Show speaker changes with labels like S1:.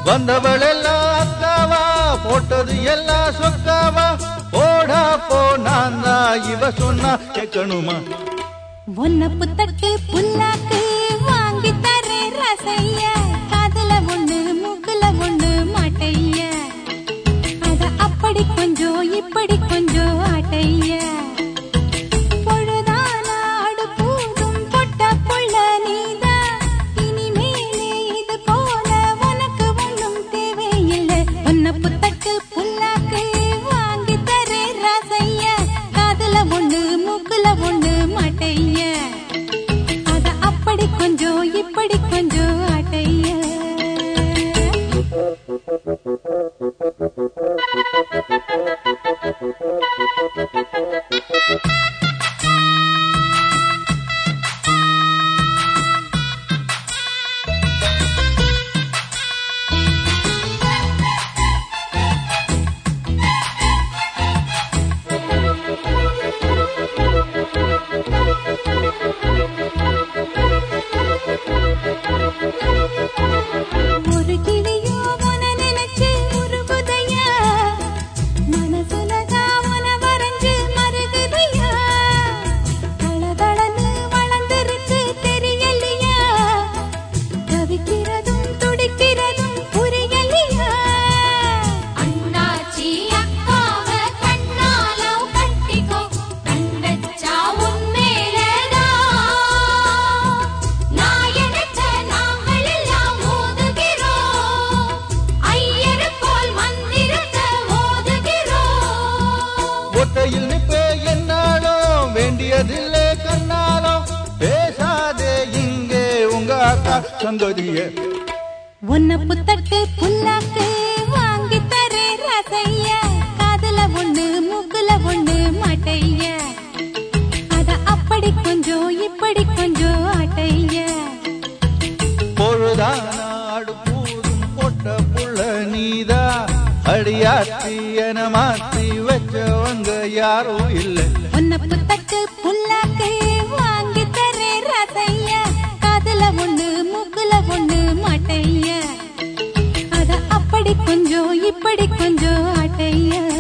S1: வந்தவள் எல்லாம் அக்காவா போட்டது எல்லாம் சொக்காவா போடா போ நான் தான் இவ சொன்னா கேட்கணுமா
S2: ஒன்ன புத்தட்டு புல்லாக்கு வாங்கி தரேன் ரசைய காதுல ஒண்ணு மூக்குல ஒண்ணு மாட்டைய அத அப்படி கொஞ்சம் இப்படி கொஞ்சம் ஆட்டைய பொழுதானா அடுப்பூதும் பொட்ட புள்ள நீதான் இனிமேலே இது போல உனக்கு ஒண்ணும் தேவையில்லை ஒன்ன புத்தட்டு புல்லாக்கு வாங்கி தரேன் ரசைய காதுல ஒண்ணு மூக்குல ஒண்ணு மாட்டைய அத அப்படி கொஞ்சம் இப்படி கொஞ்சம் ஆட்டைய ஒரு கிளியோ உன நினைச்சு உருகுதையா மனசுலதா உன வரைஞ்சு மருகுதையா தளதளன்னு வளர்ந்திருக்கு தெரியலையா தவிக்கிறதும் துடிக்கிறதும் புரியலையா
S3: அண்ணாச்சி அக்காவ கண்ணாலம் கட்டிக்கோ கண்டச்சா உன்மேலதான் நான் எனச்ச நாங்கள் எல்லாம் மோதுகிறோம் ஐயரு போல் மந்திரத்தை ஓதுகிறோம்
S1: ஒத்தையில் நிப்பே என்னாலும் வேண்டியதில்லை கண்ணாலும் பேசாதே இங்கே உங்க அக்கா சங்கதிய
S2: உன்ன புத்தட்டு புல்லாக்கு வாங்கி தரேன் ரசைய காதுல ஒண்ணு மூக்குல ஒண்ணு மாட்டைய அத அப்படி கொஞ்சம் இப்படி கொஞ்சம் ஆட்டைய
S1: பொழுதானாடு பூதும் பொட்ட புள்ள நீதா அடியாத்தி என மாத்தி வச்சவங்க யாரும் இல்லை
S2: உன்ன புத்தட்டு புல்லாக்கு வாங்கி தரேன் ரசைய காதுல ஒண்ணு மூக்குல ஒண்ணு மாட்டைய அத அப்படி கொஞ்சம் இப்படி கொஞ்சம் ஆட்டைய